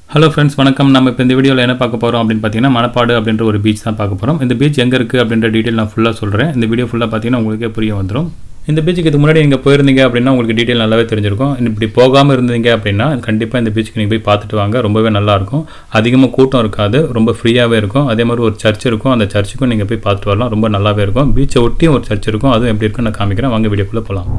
hello friends வணக்கம் நம்ம இப்போ இந்த வீடியோவில் என்ன பார்க்க போகிறோம் அப்படின்னு பார்த்தீங்கன்னா மணப்பாடு அப்படின்ற ஒரு பீச் தான் பார்க்க போகிறோம் இந்த பீச் எங்கே இருக்குது அப்படின்ற டீட்டெயில் நான் ஃபுல்லாக சொல்கிறேன் இந்த வீடியோ ஃபுல்லாக பார்த்தீங்கன்னா உங்களுக்கே புரிய வந்துடும் இந்த பீச்சுக்கு இதுக்கு முன்னாடி நீங்கள் போயிருந்தீங்க அப்படின்னா உங்களுக்கு டீட்டெயில் நல்லாவே தெரிஞ்சிருக்கும் இப்படி போகாமல் இருந்தீங்க அப்படின்னா கண்டிப்பாக இந்த பீச்சுக்கு நீங்கள் போய் பார்த்துட்டு வாங்க ரொம்பவே நல்லாயிருக்கும் அதிகமாக கூட்டம் இருக்காது ரொம்ப ஃப்ரீயாகவே இருக்கும் அதே மாதிரி ஒரு சர்ச் இருக்கும் அந்த சர்ச்சுக்கும் நீங்கள் போய் பார்த்துட்டு வரலாம் ரொம்ப நல்லாவே இருக்கும் பீச்சை ஒட்டியும் ஒரு சர்ச் இருக்கும் அதுவும் எப்படி இருக்குன்னு நான் காமிக்கிறேன் வாங்க வீடியோக்குள்ளே போகலாம்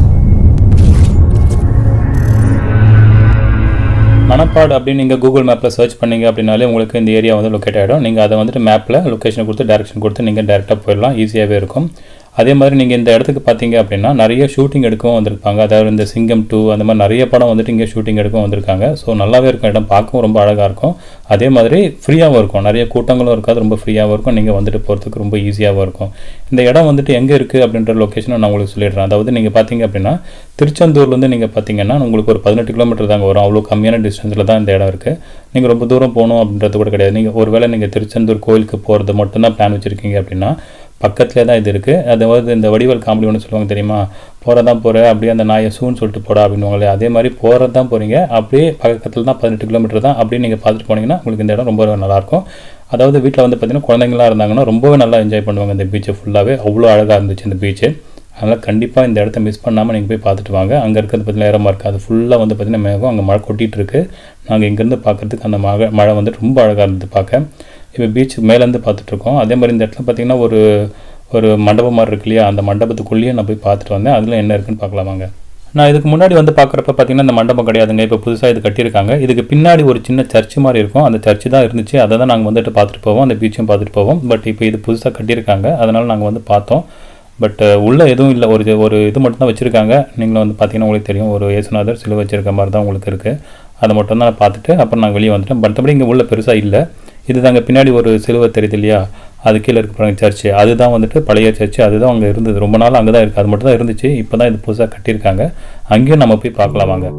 மணப்பாடு அப்படின்னு நீங்கள் கூகுள் மேப்பில் சர்ச் பண்ணீங்க அப்படின்னாலே உங்களுக்கு இந்த ஏரியா வந்து லொக்கேட் ஆகிடும் நீங்கள் அதை வந்துட்டு மேப்பில் லொக்கேஷன் கொடுத்து டேரக்ஷன் கொடுத்து நீங்கள் டேரெக்டாக போயிடலாம் ஈஸியாகவே இருக்கும் அதே மாதிரி நீங்கள் இந்த இடத்துக்கு பார்த்தீங்க அப்படின்னா நிறைய ஷூட்டிங் எடுக்கவும் வந்திருப்பாங்க அதாவது இந்த சிங்கம் டூ அந்த மாதிரி நிறைய படம் வந்துட்டு இங்கே ஷூட்டிங் எடுக்கவும் வந்திருக்காங்க ஸோ நல்லாவே இருக்கும் இடம் பார்க்கவும் ரொம்ப அழகாக இருக்கும் அதே மாதிரி ஃப்ரீயாகவும் இருக்கும் நிறைய கூட்டங்களும் இருக்காது ரொம்ப ஃப்ரீயாகவும் இருக்கும் நீங்கள் வந்துட்டு போகிறதுக்கு ரொம்ப ஈஸியாகவும் இருக்கும் இந்த இடம் வந்துட்டு எங்கே இருக்குது அப்படின்ற லொக்கேஷனை நான் உங்களுக்கு சொல்லிடுறேன் அதாவது நீங்கள் பார்த்தீங்க அப்படின்னா திருச்செந்தூர்லேருந்து நீங்கள் பார்த்தீங்கன்னா உங்களுக்கு ஒரு பதினெட்டு கிலோமீட்டர் தாங்க வரும் அவ்வளோ கம்மியான டிஸ்டன்ஸில் தான் இந்த இடம் இருக்குது நீங்கள் ரொம்ப தூரம் போகணும் அப்படின்றது கூட கிடையாது நீங்கள் ஒருவேளை நீங்கள் திருச்செந்தூர் கோயிலுக்கு போகிறது மட்டும்தான் பிளான் வச்சுருக்கீங்க அப்படின்னா பக்கத்துலேயே தான் இது இருக்குது அதாவது இந்த வடிவல் காமெடி ஒன்று சொல்லுவாங்க தெரியுமா போகிறதான் போகிற அப்படியே அந்த நாயை சூன்னு சொல்லிட்டு போடா அப்படின்னுவாங்களே அதே மாதிரி போகிறது தான் போகிறீங்க அப்படியே பக்கத்தில் தான் பதினெட்டு கிலோமீட்டர் தான் அப்படியே நீங்கள் பார்த்துட்டு போனீங்கன்னா உங்களுக்கு இந்த இடம் ரொம்ப நல்லாயிருக்கும் அதாவது வீட்டில் வந்து பார்த்தீங்கன்னா குழந்தைங்களாம் இருந்தாங்கன்னா ரொம்பவே நல்லா என்ஜாய் பண்ணுவாங்க இந்த பீச்சை ஃபுல்லாகவே அவ்வளோ அழகாக இருந்துச்சு இந்த பீச்சு அதனால் கண்டிப்பாக இந்த இடத்த மிஸ் பண்ணாமல் நீங்கள் போய் பார்த்துட்டு வாங்க அங்கே இருக்கிறது பார்த்தீங்கன்னா நேரமாக இருக்குது அது ஃபுல்லாக வந்து பார்த்திங்கன்னா மேகம் அங்கே மழை கொட்டிகிட்டு இருக்கு நாங்கள் இங்கேருந்து பார்க்குறதுக்கு அந்த மழை மழை வந்துட்டு ரொம்ப அழகாக இருந்தது பார்க்க இப்போ பீச் மேலேருந்து பார்த்துட்ருக்கோம் அதே மாதிரி இந்த இடத்துல பார்த்திங்கன்னா ஒரு ஒரு மண்டபம் மாதிரி இருக்கு இல்லையா அந்த மண்டபத்துக்குள்ளேயே நான் போய் பார்த்துட்டு வந்தேன் அதில் என்ன இருக்குன்னு பார்க்கலாமாங்க நான் இதுக்கு முன்னாடி வந்து பார்க்குறப்ப பார்த்தீங்கன்னா இந்த மண்டபம் கிடையாதுங்க இப்போ புதுசாக இது கட்டியிருக்காங்க இதுக்கு பின்னாடி ஒரு சின்ன சர்ச் மாதிரி இருக்கும் அந்த சர்ச்சு தான் இருந்துச்சு அதை தான் நாங்கள் வந்துட்டு பார்த்துட்டு போவோம் அந்த பீச்சும் பார்த்துட்டு போவோம் பட் இப்போ இது புதுசாக கட்டியிருக்காங்க அதனால் நாங்கள் வந்து பார்த்தோம் பட் உள்ளே எதுவும் இல்லை ஒரு ஒரு இது மட்டும் தான் வச்சுருக்காங்க நீங்களும் வந்து பார்த்தீங்கன்னா உங்களுக்கு தெரியும் ஒரு இயேசுநாதர் சிலுவை வச்சிருக்க மாதிரி தான் உங்களுக்கு இருக்குது அதை மட்டும் தான் பார்த்துட்டு அப்புறம் நாங்கள் வெளியே வந்துட்டோம் மற்றபடி இங்கே உள்ள பெருசாக இல்லை இது தாங்க பின்னாடி ஒரு சிலுவை தெரியுது இல்லையா அது கீழே இருக்க பாருங்க சர்ச்சு அதுதான் வந்துட்டு பழைய சர்ச்சு அதுதான் அங்கே இருந்தது ரொம்ப நாள் அங்கே தான் இருக்குது அது மட்டும் தான் இருந்துச்சு இப்போ தான் இது புதுசாக கட்டியிருக்காங்க அங்கேயும் நம்ம போய் பார்க்கலாம் வாங்க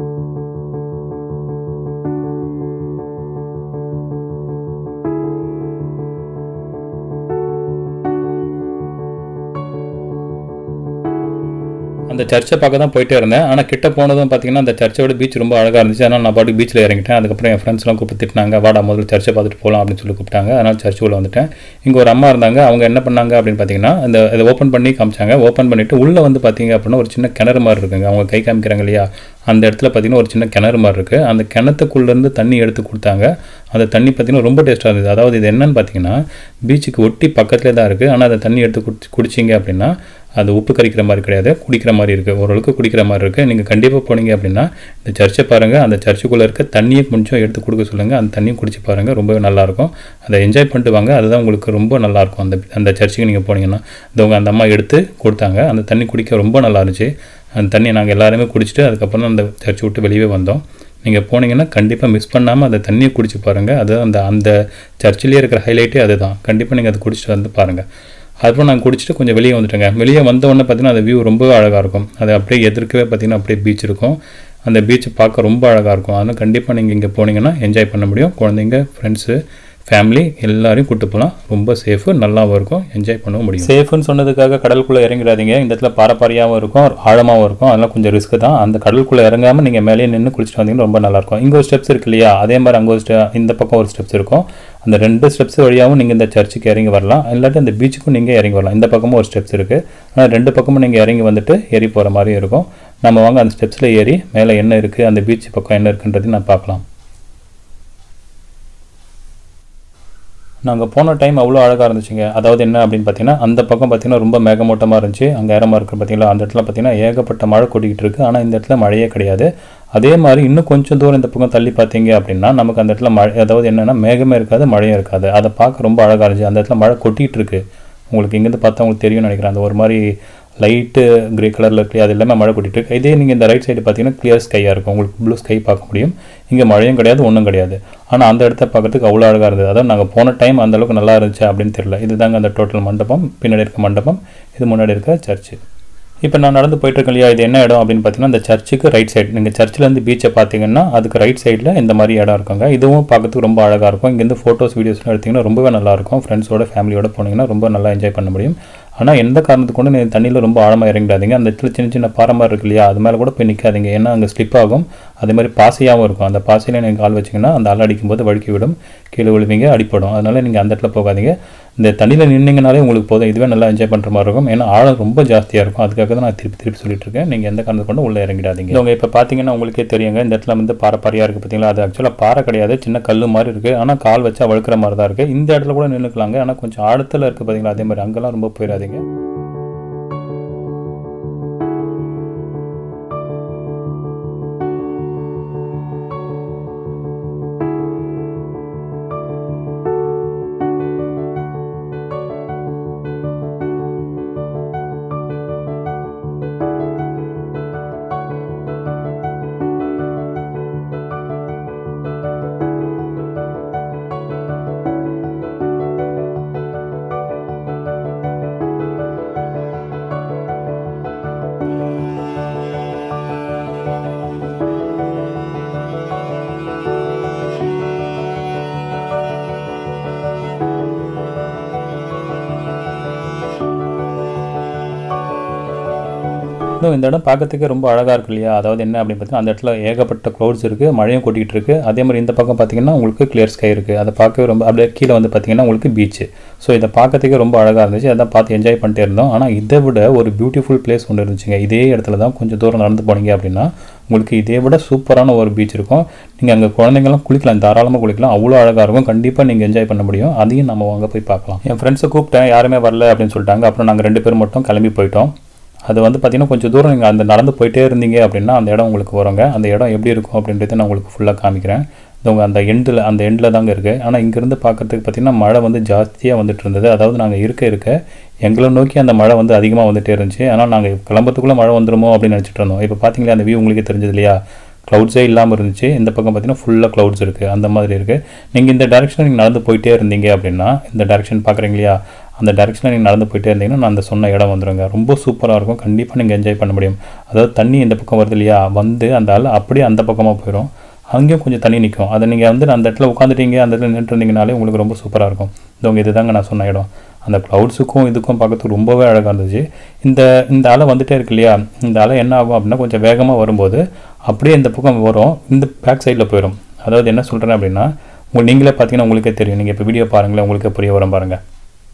அந்த சர்ச்சை பார்க்க தான் போயிட்டே இருந்தேன் ஆனால் கிட்ட போனதும் பார்த்தீங்கன்னா அந்த சர்ச்சோட பீச் ரொம்ப அழகாக இருந்துச்சு அதனால் நான் பாட்டு பீச்சில் இறங்கிட்டேன் அதுக்கப்புறம் என் ஃப்ரெண்ட்ஸ்லாம் கூப்பிட்டு திட்டினாங்க வாடா முதல்ல சர்ச்சை பார்த்துட்டு போகலாம் அப்படின்னு சொல்லி கூப்பிட்டாங்க அதனால் சர்ச்சு உள்ள வந்துட்டேன் இங்கே ஒரு அம்மா இருந்தாங்க அவங்க என்ன பண்ணாங்க அப்படின்னு பார்த்தீங்கன்னா அந்த இதை ஓப்பன் பண்ணி காமிச்சாங்க ஓப்பன் பண்ணிவிட்டு உள்ளே வந்து பார்த்தீங்க அப்படின்னா ஒரு சின்ன கிணறு மாதிரி இருக்குங்க அவங்க கை காமிக்கிறாங்க இல்லையா அந்த இடத்துல பார்த்தீங்கன்னா ஒரு சின்ன கிணறு மாதிரி இருக்குது அந்த கிணத்துக்குள்ளேருந்து தண்ணி எடுத்து கொடுத்தாங்க அந்த தண்ணி பார்த்தீங்கன்னா ரொம்ப டேஸ்ட்டாக இருந்தது அதாவது இது என்னன்னு பார்த்தீங்கன்னா பீச்சுக்கு ஒட்டி பக்கத்துலேயே தான் இருக்குது ஆனால் அந்த தண்ணி எடுத்து குடிச்சு குடிச்சிங்க அப்படின்னா அது உப்பு கறிக்கிற மாதிரி கிடையாது குடிக்கிற மாதிரி இருக்குது ஓரளவுக்கு குடிக்கிற மாதிரி இருக்குது நீங்கள் கண்டிப்பாக போனீங்க அப்படின்னா இந்த சர்ச்சை பாருங்கள் அந்த சர்ச்சுக்குள்ளே இருக்க தண்ணியை கொஞ்சம் எடுத்து கொடுக்க சொல்லுங்கள் அந்த தண்ணியும் குடிச்சு பாருங்கள் ரொம்பவே நல்லாயிருக்கும் அதை என்ஜாய் பண்ணிட்டு வாங்க அதுதான் உங்களுக்கு ரொம்ப நல்லாயிருக்கும் அந்த அந்த சர்ச்சுக்கு நீங்கள் போனீங்கன்னா இதவங்க அந்த அம்மா எடுத்து கொடுத்தாங்க அந்த தண்ணி குடிக்க ரொம்ப நல்லா இருந்துச்சு அந்த தண்ணியை நாங்கள் எல்லாருமே குடிச்சிட்டு அதுக்கப்புறம் அந்த சர்ச்சை விட்டு வெளியே வந்தோம் நீங்கள் போனீங்கன்னா கண்டிப்பாக மிஸ் பண்ணாமல் அந்த தண்ணியை குடிச்சு பாருங்கள் அது அந்த அந்த சர்ச்சிலேயே இருக்கிற ஹைலைட்டே அதுதான் கண்டிப்பாக நீங்கள் அதை குடிச்சிட்டு வந்து பாருங்கள் அதுக்கப்புறம் நாங்கள் குடிச்சிட்டு கொஞ்சம் வெளியே வந்துட்டோங்க வெளியே வந்த உடனே பார்த்தீங்கன்னா அந்த வியூ ரொம்பவே அழகாக இருக்கும் அது அப்படியே எதிர்க்கவே பார்த்தீங்கன்னா அப்படியே பீச் இருக்கும் அந்த பீச்சை பார்க்க ரொம்ப அழகாக இருக்கும் அதனால் கண்டிப்பாக நீங்கள் இங்கே போனீங்கன்னா என்ஜாய் பண்ண முடியும் குழந்தைங்க ஃப்ரெண்ட்ஸு ஃபேமிலி எல்லாரையும் கூட்டு போகலாம் ரொம்ப சேஃபு நல்லாவும் இருக்கும் என்ஜாய் பண்ணவும் முடியும் சேஃப்னு சொன்னதுக்காக கடலுக்குள்ளே இறங்கிடாதீங்க இந்த இடத்துல பாரப்பாரியாகவும் இருக்கும் ஆழமாகவும் இருக்கும் அதெல்லாம் கொஞ்சம் ரிஸ்க்கு தான் அந்த கடலுக்குள்ளே இறங்காமல் நீங்கள் மேலேயே நின்று குளிச்சுட்டு வந்தீங்கன்னா ரொம்ப நல்லாயிருக்கும் இங்கே ஒரு ஸ்டெப்ஸ் இருக்கு இல்லையா அதே மாதிரி அங்கே ஒரு ஸ்டெ இந்த பக்கம் ஒரு ஸ்டெப்ஸ் இருக்கும் அந்த ரெண்டு ஸ்டெப்ஸ் வழியாகவும் நீங்கள் இந்த சர்ச்சுக்கு இறங்கி வரலாம் இல்லாட்டி அந்த பீச்சுக்கும் நீங்கள் இறங்கி வரலாம் இந்த பக்கமும் ஒரு ஸ்டெப்ஸ் இருக்குது ஆனால் ரெண்டு பக்கமும் நீங்கள் இறங்கி வந்துட்டு ஏறி போகிற மாதிரி இருக்கும் நம்ம வாங்க அந்த ஸ்டெப்ஸில் ஏறி மேலே என்ன இருக்குது அந்த பீச் பக்கம் என்ன இருக்குன்றதையும் நான் பார்க்கலாம் நாங்கள் போன டைம் அவ்வளோ அழகாக இருந்துச்சுங்க அதாவது என்ன அப்படின்னு பார்த்தீங்கன்னா அந்த பக்கம் பார்த்தீங்கன்னா ரொம்ப மேகமூட்டமாக இருந்துச்சு அங்கே ஏரமாக இருக்குது பார்த்தீங்களா அந்த இடத்துல பார்த்தீங்கன்னா ஏகப்பட்ட மழை கொட்டிக்கிட்டு இருக்குது ஆனால் இந்த இடத்துல மழையே கிடையாது அதே மாதிரி இன்னும் கொஞ்சம் தூரம் இந்த பக்கம் தள்ளி பார்த்தீங்க அப்படின்னா நமக்கு அந்த இடத்துல மழை அதாவது என்னென்னா மேகமே இருக்காது மழையும் இருக்காது அதை பார்க்க ரொம்ப அழகாக இருந்துச்சு அந்த இடத்துல மழை கொட்டிகிட்டு இருக்கு உங்களுக்கு இங்கேருந்து பார்த்தா உங்களுக்கு தெரியும்னு நினைக்கிறேன் அந்த ஒரு மாதிரி லைட்டு கிரே கலரில் இருக்கு அது எல்லாமே மழை கொட்டிட்டு இருக்கு இதே நீங்கள் இந்த ரைட் சைடு பார்த்தீங்கன்னா கிளியர் ஸ்கையாக இருக்கும் உங்களுக்கு ப்ளூ ஸ்கை பார்க்க முடியும் இங்கே மழையும் கிடையாது ஒன்றும் கிடையாது ஆனால் அந்த இடத்த பார்க்கறதுக்கு அவ்வளோ அழகாக இருந்தது அதாவது நாங்கள் போன டைம் அந்த அளவுக்கு நல்லா இருந்துச்சு அப்படின்னு தெரியல இதுதாங்க அந்த டோட்டல் மண்டபம் பின்னாடி இருக்க மண்டபம் இது முன்னாடி இருக்க சர்ச்சு இப்போ நான் நடந்து போயிட்டு இருக்கேன் இல்லையா இது என்ன இடம் அப்படின்னு பார்த்தீங்கன்னா இந்த சர்ச்சுக்கு ரைட் சைடு நீங்கள் சர்ச்சிலேருந்து பீச்சை பார்த்தீங்கன்னா அதுக்கு ரைட் சைடில் இந்த மாதிரி இடம் இருக்குங்க இதுவும் பார்க்கறதுக்கு ரொம்ப அழகாக இருக்கும் இங்கேருந்து ஃபோட்டோஸ் வீடியோஸ்லாம் எடுத்திங்கன்னா ரொம்பவே நல்லாயிருக்கும் ஃப்ரெண்ட்ஸோட ஃபேமிலியோட போனீங்கன்னா ரொம்ப நல்லா என்ஜாய் பண்ண முடியும் ஆனால் எந்த காரணத்துக்கு கொண்டு நீங்கள் தண்ணியில் ரொம்ப ஆழமாக இறங்கிடாதீங்க அந்த இடத்துல சின்ன சின்ன பாறை மாதிரி இருக்கு இல்லையா அது மேலே கூட போய் நிற்காதீங்க ஏன்னா அங்கே ஸ்லிப் ஆகும் அதே மாதிரி பாசையாகவும் இருக்கும் அந்த பாசையில் நீங்கள் கால் வச்சிங்கன்னா அந்த அலை அடிக்கும்போது வழுக்கி விடும் கீழே விழுவீங்க அடிப்படும் அதனால் நீங்கள் அந்த இடத்துல போகாதீங்க இந்த தண்ணியில் நின்னீங்கனாலே உங்களுக்கு போதும் இதுவே நல்லா என்ஜாய் பண்ணுற மாதிரி இருக்கும் ஏன்னா ஆழம் ரொம்ப ஜாஸ்தியாக இருக்கும் அதுக்காக தான் நான் திருப்பி திருப்பி சொல்லிட்டு இருக்கேன் நீங்கள் எந்த காரணத்தை கொண்டு உள்ளே இறங்கிடாதீங்க இவங்க இப்போ பார்த்தீங்கன்னா உங்களுக்கே தெரியுங்க இந்த இடத்துல வந்து பாறை பாறையாக இருக்குது பார்த்தீங்களா அது ஆக்சுவலாக பாறை கிடையாது சின்ன கல் மாதிரி இருக்குது ஆனால் கால் வச்சா வழுக்கிற மாதிரி தான் இருக்குது இந்த இடத்துல கூட நின்றுக்கலாங்க ஆனால் கொஞ்சம் ஆழத்தில் இருக்குது பார்த்தீங்களா அதே மாதிரி அங்கெல்லாம் ரொம்ப போயிடாதீங்க இன்னும் இந்த இடம் பார்க்கறதுக்கே ரொம்ப அழகாக இருக்கு இல்லையா அதாவது என்ன அப்படின்னு பார்த்தீங்கன்னா அந்த இடத்துல ஏகப்பட்ட க்ளவுட்ஸ் இருக்குது மழையும் கொட்டிகிட்டு இருக்கு அதே மாதிரி இந்த பக்கம் பார்த்தீங்கன்னா உங்களுக்கு கிளியர் ஸ்கை இருக்குது அதை பார்க்கவே ரொம்ப அப்படியே கீழே வந்து பார்த்தீங்கன்னா உங்களுக்கு பீச் ஸோ இதை பார்க்கறதுக்கே ரொம்ப அழகாக இருந்துச்சு அதான் பார்த்து என்ஜாய் பண்ணிட்டே இருந்தோம் ஆனால் இதை விட ஒரு பியூட்டிஃபுல் பிளேஸ் ஒன்று இருந்துச்சுங்க இதே இடத்துல தான் கொஞ்சம் தூரம் நடந்து போனீங்க அப்படின்னா உங்களுக்கு இதை விட சூப்பரான ஒரு பீச் இருக்கும் நீங்கள் அங்கே குழந்தைங்கலாம் குளிக்கலாம் தாராளமாக குளிக்கலாம் அவ்வளோ அழகாக இருக்கும் கண்டிப்பாக நீங்கள் என்ஜாய் பண்ண முடியும் அதையும் நம்ம அங்கே போய் பார்க்கலாம் என் ஃப்ரெண்ட்ஸை கூப்பிட்டேன் யாருமே வரல அப்படின்னு சொல்லிட்டாங்க அப்புறம் நாங்கள் ரெண்டு பேரும் மட்டும் கிளம்பி போயிட்டோம் அது வந்து பார்த்திங்கன்னா கொஞ்சம் தூரம் நீங்கள் அந்த நடந்து போயிட்டே இருந்தீங்க அப்படின்னா அந்த இடம் உங்களுக்கு வருங்க அந்த இடம் எப்படி இருக்கும் அப்படின்றத நான் உங்களுக்கு ஃபுல்லாக காமிக்கிறேன் உங்கள் அந்த எண்டில் அந்த எண்டில் தாங்க இருக்குது ஆனால் இங்கேருந்து பார்க்குறதுக்கு பார்த்திங்கன்னா மழை வந்து ஜாஸ்தியாக வந்துட்டு இருந்தது அதாவது நாங்கள் இருக்க இருக்க எங்களை நோக்கி அந்த மழை வந்து அதிகமாக வந்துட்டே இருந்துச்சு ஆனால் நாங்கள் கிளம்புறதுக்குள்ளே மழை வந்துருமோ அப்படின்னு நினச்சிட்டு இருந்தோம் இப்போ பார்த்தீங்களா அந்த வியூ உங்களுக்கே தெரிஞ்சது இல்லையா க்ளவுட்ஸே இல்லாமல் இருந்துச்சு இந்த பக்கம் பார்த்தீங்கன்னா ஃபுல்லாக க்ளவுட்ஸ் இருக்குது அந்த மாதிரி இருக்குது நீங்கள் இந்த டேரெக்ஷனில் நீங்கள் நடந்து போயிட்டே இருந்தீங்க அப்படின்னா இந்த டேரெக்ஷன் பார்க்குறீங்க இல்லையா அந்த டேரெக்ஷனில் நீங்கள் நடந்து போயிட்டே இருந்தீங்கன்னா நான் அந்த சொன்ன இடம் வந்துருங்க ரொம்ப சூப்பராக இருக்கும் கண்டிப்பாக நீங்கள் என்ஜாய் பண்ண முடியும் அதாவது தண்ணி இந்த பக்கம் வருது இல்லையா வந்து அந்த ஆள் அப்படியே அந்த பக்கமாக போயிடும் அங்கேயும் கொஞ்சம் தண்ணி நிற்கும் அதை நீங்கள் வந்து அந்த இடத்துல உட்காந்துட்டீங்க அந்த இடத்துல நின்று இருந்தீங்கனாலே உங்களுக்கு ரொம்ப சூப்பராக இருக்கும் இதவங்க இதுதாங்க நான் சொன்ன இடம் அந்த க்ளவுட்ஸுக்கும் இதுக்கும் பார்க்கறதுக்கு ரொம்பவே அழகாக இருந்துச்சு இந்த இந்த அலை வந்துட்டே இருக்கு இல்லையா இந்த அலை என்ன ஆகும் அப்படின்னா கொஞ்சம் வேகமாக வரும்போது அப்படியே இந்த பக்கம் வரும் இந்த பேக் சைடில் போயிடும் அதாவது என்ன சொல்கிறேன் அப்படின்னா உங்கள் நீங்களே பார்த்தீங்கன்னா உங்களுக்கே தெரியும் நீங்கள் இப்போ வீடியோ பாருங்களேன் உங்களுக்கே புரிய வரும் பாருங்கள்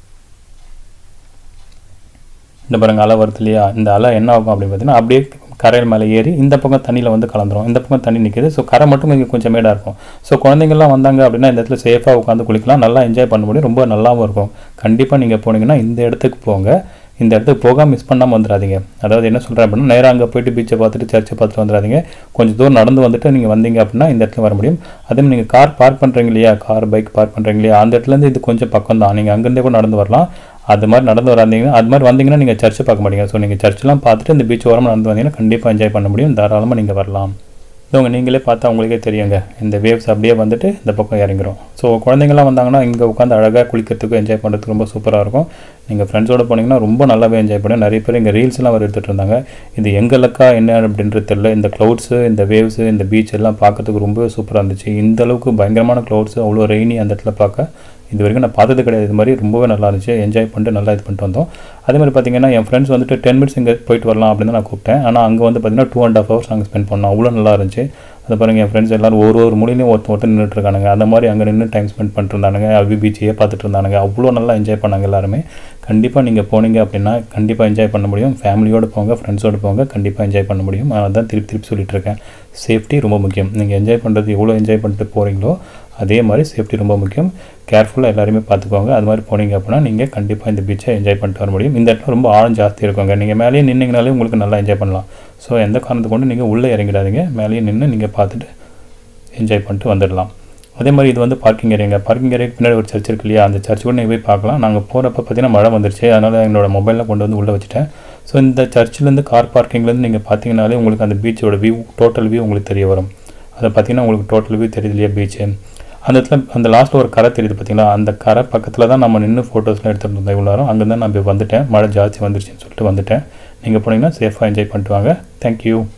இந்த பாருங்க அலை வருது இல்லையா இந்த அலை என்ன ஆகும் அப்படின்னு பார்த்தீங்கன்னா அப்படியே கரையில் மேலே ஏறி இந்த பக்கம் தண்ணியில் வந்து கலந்துரும் இந்த பக்கம் தண்ணி நிற்கிது ஸோ கரை மட்டும் இங்கே கொஞ்சம் மேடாக இருக்கும் ஸோ குழந்தைங்கள்லாம் வந்தாங்க அப்படின்னா இந்த இடத்துல சேஃபாக உட்காந்து குளிக்கலாம் நல்லா என்ஜாய் பண்ண முடியும் ரொம்ப நல்லாவும் இருக்கும் கண்டிப்பாக நீங்கள் போனீங்கன்னா இந்த இடத்துக்கு போங்க இந்த இடத்துக்கு போகாமல் மிஸ் பண்ணாமல் வந்துடாதீங்க அதாவது என்ன சொல்கிறேன் அப்படின்னா நேராக அங்கே போயிட்டு பீச்சை பார்த்துட்டு சர்ச்சை பார்த்துட்டு வந்துடாதீங்க கொஞ்சம் தூரம் நடந்து வந்துட்டு நீங்கள் வந்தீங்க அப்படின்னா இந்த இடத்துல வர முடியும் அதே மாதிரி நீங்கள் கார் பார்க் பண்ணுறீங்க இல்லையா கார் பைக் பார்க் பண்ணுறீங்க இல்லையா அந்த இடத்துலேருந்து இது கொஞ்சம் பக்கம் தான் நீங்கள் அங்கேருந்தே கூட நடந்து வரலாம் அது மாதிரி நடந்து வராதீங்கன்னா அது மாதிரி வந்தீங்கன்னா நீங்கள் சர்ச்சை பார்க்க மாட்டீங்க ஸோ நீங்கள் சர்ச்செலாம் பார்த்துட்டு இந்த பீச் ஓரமாக நடந்து வந்தீங்கன்னா கண்டிப்பாக என்ஜாய் பண்ண முடியும் தாராளமாக நீங்கள் வரலாம் இவங்க நீங்களே பார்த்தா உங்களுக்கே தெரியுங்க இந்த வேவ்ஸ் அப்படியே வந்துட்டு இந்த பக்கம் இறங்கிரும் ஸோ குழந்தைங்களாம் வந்தாங்கன்னா இங்கே உட்காந்து அழகாக குளிக்கிறதுக்கு என்ஜாய் பண்ணுறதுக்கு ரொம்ப சூப்பராக இருக்கும் நீங்கள் ஃப்ரெண்ட்ஸோட போனீங்கன்னா ரொம்ப நல்லாவே என்ஜாய் பண்ணும் நிறைய பேர் இங்கே ரீல்ஸ்லாம் வர எடுத்துகிட்டு இருந்தாங்க இது எங்கள் லக்கா என்ன அப்படின்றது தெரியல இந்த க்ளவுட்ஸு இந்த வேவ்ஸு இந்த பீச் எல்லாம் பார்க்கறதுக்கு ரொம்பவே சூப்பராக இருந்துச்சு இந்த அளவுக்கு பயங்கரமான க்ளவுட்ஸு அவ்வளோ ரெய்னி அந்த இடத்துல பார்க்க இது வரைக்கும் நான் பார்த்தது கிடையாது இது மாதிரி ரொம்பவே நல்லா இருந்துச்சு என்ஜாய் பண்ணிட்டு நல்லா இது பண்ணிட்டு வந்தோம் அதே மாதிரி பார்த்தீங்கன்னா என் ஃப்ரெண்ட்ஸ் வந்துட்டு டென் மினிட்ஸ் இங்கே போயிட்டு வரலாம் அப்படின்னு தான் நான் கூப்பிட்டேன் ஆனால் அங்கே வந்து பார்த்தீங்கன்னா டூ அண்ட் ஹாஃப் ஹவர்ஸ் அங்கே ஸ்பெண்ட் பண்ணோம் அவ்வளோ நல்லா இருந்துச்சு அதை பாருங்கள் என் ஃப்ரெண்ட்ஸ் எல்லாரும் ஒரு ஒரு மூலையிலையும் ஒருத்தர் ஒருத்தர் நின்றுட்டு இருக்கானுங்க அந்த மாதிரி அங்கே நின்று டைம் ஸ்பெண்ட் பண்ணிட்டு இருந்தானுங்க அவி பீச்சையே பார்த்துட்டு இருந்தானுங்க அவ்வளோ நல்லா என்ஜாய் பண்ணாங்க எல்லாருமே கண்டிப்பாக நீங்கள் போனீங்க அப்படின்னா கண்டிப்பாக என்ஜாய் பண்ண முடியும் ஃபேமிலியோடு போங்க ஃப்ரெண்ட்ஸோடு போங்க கண்டிப்பாக என்ஜாய் பண்ண முடியும் அதனால தான் திருப்பி திருப்பி சொல்லிட்டு இருக்கேன் சேஃப்டி ரொம்ப முக்கியம் நீங்கள் என்ஜாய் பண்ணுறது எவ்வளோ என்ஜாய் பண்ணிட்டு போகிறீங்களோ அதே மாதிரி சேஃப்டி ரொம்ப முக்கியம் கேர்ஃபுல்லாக எல்லாருமே பார்த்துக்கோங்க அது மாதிரி போனீங்க அப்படின்னா நீங்கள் கண்டிப்பாக இந்த பீச்சை என்ஜாய் பண்ணிட்டு வர முடியும் இந்த இடத்துல ரொம்ப ஆழம் ஜாஸ்தி இருக்குங்க நீங்கள் மேலேயே நின்னீங்கனாலே உங்களுக்கு நல்லா என்ஜாய் பண்ணலாம் ஸோ எந்த காரணத்தை கொண்டு நீங்கள் உள்ளே இறங்கிடாதீங்க மேலேயே நின்று நீங்கள் பார்த்துட்டு என்ஜாய் பண்ணிட்டு வந்துடலாம் அதே மாதிரி இது வந்து பார்க்கிங் ஏரியாங்க பார்க்கிங் ஏரியாக்கு பின்னாடி ஒரு சர்ச் இருக்கு இல்லையா அந்த சர்ச் கூட நீங்கள் போய் பார்க்கலாம் நாங்கள் போகிறப்ப பார்த்தீங்கன்னா மழை வந்துருச்சு அதனால் என்னோட மொபைலில் கொண்டு வந்து உள்ளே வச்சுட்டேன் ஸோ இந்த சர்ச்சிலேருந்து கார் பார்க்கிங்லேருந்து நீங்கள் பார்த்தீங்கனாலே உங்களுக்கு அந்த பீச்சோட வியூ டோட்டல் வியூ உங்களுக்கு தெரிய வரும் அதை பார்த்தீங்கன்னா உங்களுக்கு டோட்டல் வியூ தெரியுது இல்லையா பீச்சு அந்த இடத்துல அந்த லாஸ்ட்டில் ஒரு கரை தெரியுது பார்த்தீங்களா அந்த கரை பக்கத்தில் தான் நம்ம நின்று ஃபோட்டோஸ்லாம் எடுத்துகிட்டு இருந்தோம் இவ்வளோ நேரம் அங்கே தான் நான் போய் வந்துட்டேன் மழை ஜாஸ்தி வந்துருச்சுன்னு சொல்லிட்டு வந்துட்டேன் நீங்கள் போனீங்கன்னா சேஃபாக என்ஜாய் பண்ணிட்டு வாங்க தேங்க்யூ